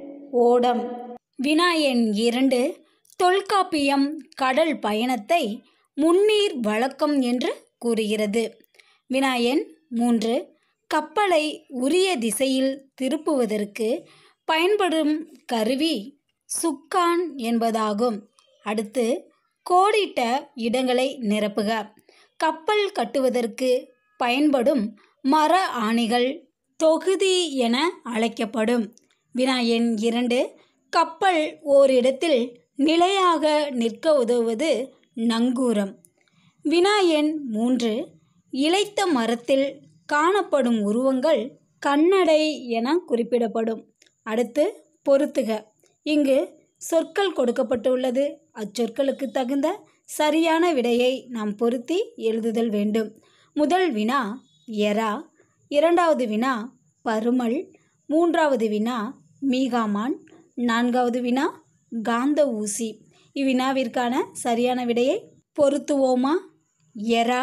ஓடம் வினா எண் இரண்டு தொல்காப்பியம் கடல் பயணத்தை முன்னீர் வழக்கம் என்று கூறுகிறது வினா எண் மூன்று கப்பலை உரிய திசையில் திருப்புவதற்கு பயன்படும் கருவி சுக்கான் என்பதாகும் அடுத்து கோடிட்ட இடங்களை நிரப்புக கப்பல் கட்டுவதற்கு பயன்படும் மர ஆணிகள் தொகுதி என அழைக்கப்படும் வினா எண் இரண்டு கப்பல் ஓரிடத்தில் நிலையாக நிற்க உதவுவது நங்கூரம் வினா எண் மூன்று இளைத்த மரத்தில் காணப்படும் உருவங்கள் கண்ணடை என குறிப்பிடப்படும் அடுத்து பொருத்துக இங்கு சொற்கள் கொடுக்கப்பட்டுள்ளது அச்சொற்களுக்கு தகுந்த சரியான விடையை நாம் பொருத்தி எழுதுதல் வேண்டும் முதல் வினா எரா இரண்டாவது வினா பருமல் மூன்றாவது வினா மீகாமான் நான்காவது வினா காந்த ஊசி இவ்வினாவிற்கான சரியான விடையை பொருத்துவோமா எரா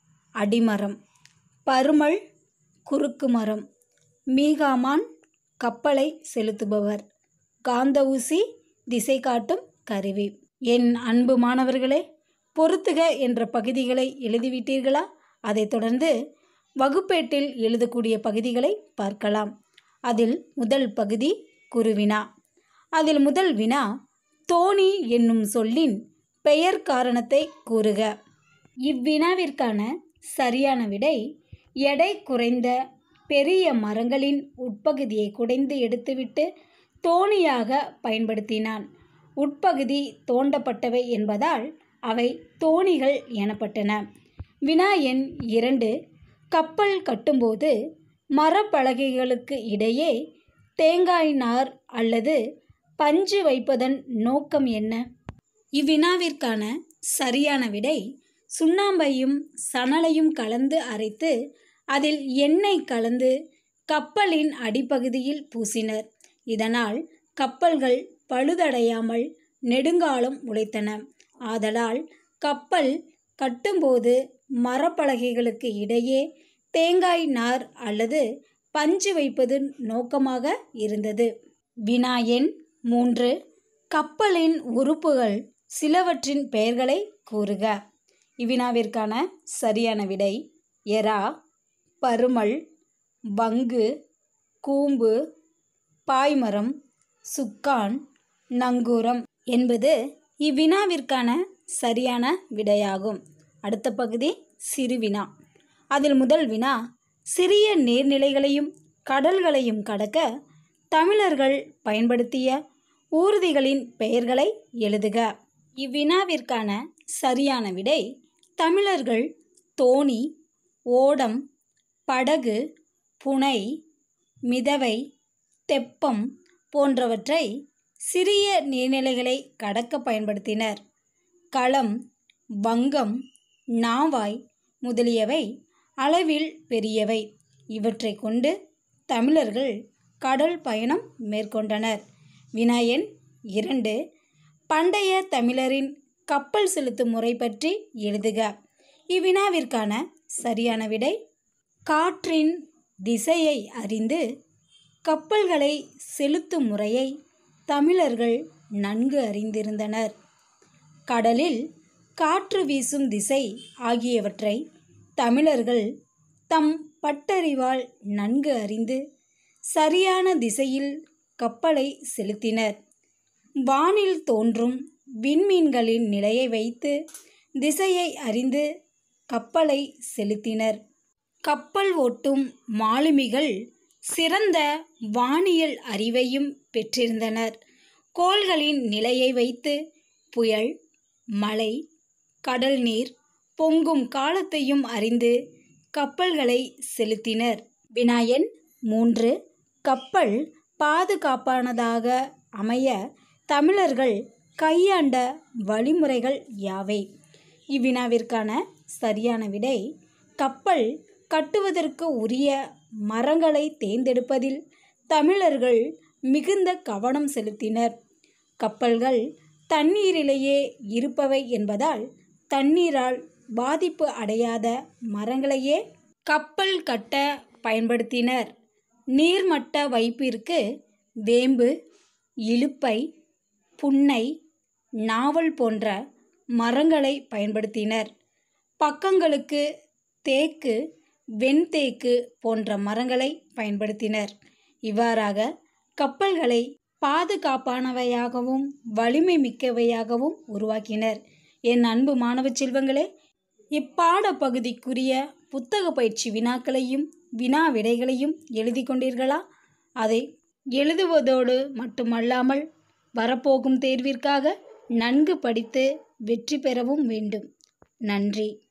அடிமரம் பருமல் குறுக்கு மரம் மீகாமான் கப்பலை செலுத்துபவர் காந்த ஊசி திசை காட்டும் கருவி என் அன்பு மாணவர்களே பொருத்துக என்ற பகுதிகளை எழுதிவிட்டீர்களா அதைத் தொடர்ந்து வகுப்பேட்டில் எழுதக்கூடிய பகுதிகளை பார்க்கலாம் அதில் முதல் பகுதி குருவினா அதில் முதல் வினா தோணி என்னும் சொல்லின் பெயர் காரணத்தை கூறுக இவ்வினாவிற்கான சரியான விடை எடை குறைந்த பெரிய மரங்களின் உட்பகுதியை குடைந்து எடுத்துவிட்டு தோணியாக பயன்படுத்தினான் உட்பகுதி தோண்டப்பட்டவை என்பதால் அவை தோணிகள் எனப்பட்டன வினா எண் இரண்டு கப்பல் கட்டும்போது மரப்பலகைகளுக்கு இடையே தேங்காய் நார் அல்லது பஞ்சு வைப்பதன் நோக்கம் என்ன இவ்வினாவிற்கான சரியான விடை சுண்ணாம்பையும் சணலையும் கலந்து அரைத்து அதில் எண்ணெய் கலந்து கப்பலின் அடிப்பகுதியில் பூசினர் இதனால் கப்பல்கள் பழுதடையாமல் நெடுங்காலம் உழைத்தன ஆதலால் கப்பல் கட்டும்போது மரப்பலகைகளுக்கு இடையே தேங்காய் நார் அல்லது பஞ்சு வைப்பது நோக்கமாக இருந்தது வினா எண் மூன்று கப்பலின் உறுப்புகள் சிலவற்றின் பெயர்களை கூறுக இவ்வினாவிற்கான சரியான விடை எரா பருமல் பங்கு கூம்பு பாய்மரம் சுக்கான் நங்கூரம் என்பது இவ்வினாவிற்கான சரியான விடையாகும் அடுத்த பகுதி சிறுவினா அதில் முதல் வினா சிறிய நீர்நிலைகளையும் கடல்களையும் கடக்க தமிழர்கள் பயன்படுத்திய ஊர்திகளின் பெயர்களை எழுதுக இவ்வினாவிற்கான சரியான விடை தமிழர்கள் தோணி ஓடம் படகு புனை மிதவை தெப்பம் போன்றவற்றை சிறிய நீர்நிலைகளை கடக்க பயன்படுத்தினர் களம் வங்கம் நாவாய் முதலியவை அளவில் பெரியவை இவற்றை கொண்டு தமிழர்கள் கடல் பயணம் மேற்கொண்டனர் வினாயன் இரண்டு பண்டைய தமிழரின் கப்பல் செலுத்தும் முறை பற்றி எழுதுக இவ்வினாவிற்கான சரியான விடை காற்றின் திசையை அறிந்து கப்பல்களை செலுத்தும் முறையை தமிழர்கள் நன்கு அறிந்திருந்தனர் கடலில் காற்று வீசும் திசை ஆகியவற்றை தமிழர்கள் தம் பட்டறிவால் நன்கு அறிந்து சரியான திசையில் கப்பலை செலுத்தினர் வானில் தோன்றும் விண்மீன்களின் நிலையை வைத்து திசையை அறிந்து கப்பலை செலுத்தினர் கப்பல் ஓட்டும் மாலுமிகள் சிறந்த வானியல் அறிவையும் பெற்றிருந்தனர் கோள்களின் நிலையை வைத்து புயல் மழை கடல் நீர் பொங்கும் காலத்தையும் அறிந்து கப்பல்களை செலுத்தினர் வினாயன் மூன்று கப்பல் பாதுகாப்பானதாக அமைய தமிழர்கள் கையாண்ட வழிமுறைகள் யாவை இவ்வினாவிற்கான சரியான விடை கப்பல் கட்டுவதற்கு உரிய மரங்களை தேர்ந்தெடுப்பதில் தமிழர்கள் மிகுந்த கவனம் செலுத்தினர் கப்பல்கள் தண்ணீரிலேயே இருப்பவை என்பதால் தண்ணீரால் பாதிப்பு அடையாத மரங்களையே கப்பல் கட்ட பயன்படுத்தினர் நீர்மட்ட வைப்பிற்கு வேம்பு இலுப்பை புன்னை நாவல் போன்ற மரங்களை பயன்படுத்தினர் பக்கங்களுக்கு தேக்கு வெண்தேக்கு போன்ற மரங்களை பயன்படுத்தினர் இவ்வாறாக கப்பல்களை பாதுகாப்பானவையாகவும் வலிமை மிக்கவையாகவும் உருவாக்கினர் என் அன்பு மாணவ செல்வங்களே இப்பாட பகுதிக்குரிய புத்தக பயிற்சி வினாக்களையும் வினா விடைகளையும் எழுதி கொண்டீர்களா அதை எழுதுவதோடு மட்டுமல்லாமல் வரப்போகும் தேர்விற்காக நன்கு படித்து வெற்றி பெறவும் வேண்டும் நன்றி